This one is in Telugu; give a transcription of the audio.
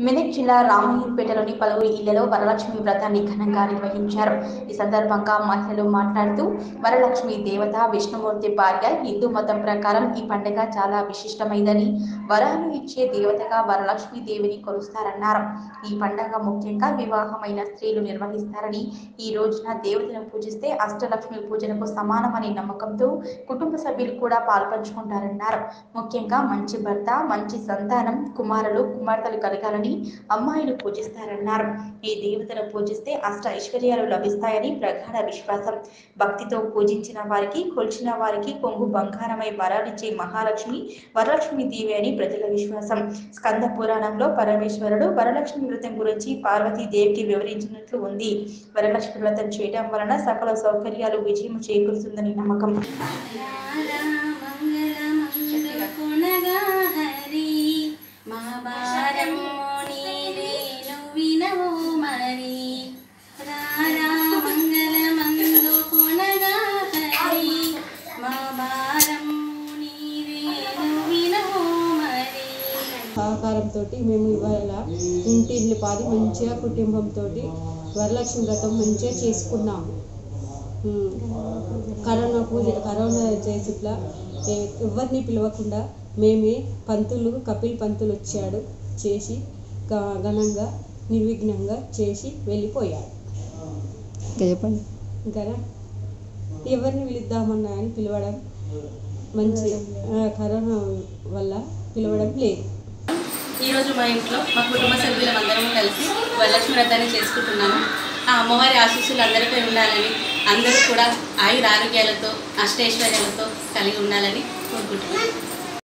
మెదక్ జిల్లా రామయ్యపేటలోని పలువురు ఇళ్లలో వరలక్ష్మి వ్రతాన్ని ఘనంగా నిర్వహించారు ఈ సందర్భంగా మహిళలు మాట్లాడుతూ వరలక్ష్మి దేవత విష్ణుమూర్తి భార్య హిందూ మతం ప్రకారం ఈ పండుగ చాలా విశిష్టమైందని వరాలు ఇచ్చే దేవతగా వరలక్ష్మి దేవిని కొలుస్తారన్నారు ఈ పండుగ ముఖ్యంగా వివాహమైన స్త్రీలు నిర్వహిస్తారని ఈ రోజున దేవతను పూజిస్తే అష్టలక్ష్మి పూజలకు సమానమనే నమ్మకంతో కుటుంబ సభ్యులు కూడా పాల్పంచుకుంటారన్నారు ముఖ్యంగా మంచి భర్త మంచి సంతానం కుమారులు కుమార్తెలు కలగాలని అమ్మాయిలు పూజిస్తారన్నారు ఈ దేవతను పూజిస్తే అష్ట ఐశ్వర్యాలు లభిస్తాయని ప్రగాఢ విశ్వాసం భక్తితో పూజించిన వారికి కొలిచిన వారికి కొంగు బంగారమై వరాలిచ్చే మహాలక్ష్మి వరలక్ష్మి దేవి అని ప్రజల విశ్వాసం స్కంద పురాణంలో పరమేశ్వరుడు వరలక్ష్మి వ్రతం గురించి పార్వతీదేవికి వివరించినట్లు ఉంది వరలక్ష్మి వ్రతం చేయడం వలన సకల సౌకర్యాలు విజయం చేకూరుతుందని నమ్మకం రారా మంగళమంగళ కొనగా హరి మా భారము నీవేను వినవు మరి రారా మంగళమందు కొనగా హరి మా భారము నీవేను వినవు మరి సహకారంతో మేము ఇవాళ ఇంటిల్లి పాది మంచిగా కుటుంబంతో వరలక్ష్మి వ్రతం మంచిగా చేసుకున్నాము ఉమ్, కరోనా పూజ కరోనా చేసుట్లా ఏ- ఎవరిని పిలవకుండా మేమే పంతులు కపిల్ పంతులు వచ్చాడు చేసి ఘ- ఘనంగా నిర్విఘ్నంగా చేసి వెళ్ళిపోయాడు ఇంకా చెప్పండి ఇంకా ఎవరిని పిలుద్దామన్నా అని పిలవడం మంచి ఆ, కరోనా వల్ల పిలవడం లేదు ఈరోజు మా ఇంట్లో మా కుటుంబ సభ్యులం అందరం కలిసి వరలక్ష్మి వ్రతాన్ని చేసుకుంటున్నాము ఆ అమ్మవారి ఆశీస్సులు అందరిపై ఉండాలని అందరూ కూడా ఆయుర ఆరోగ్యాలతో అష్టైశ్వర్యాలతో కలిగి ఉండాలని కోరుకుంటున్నాను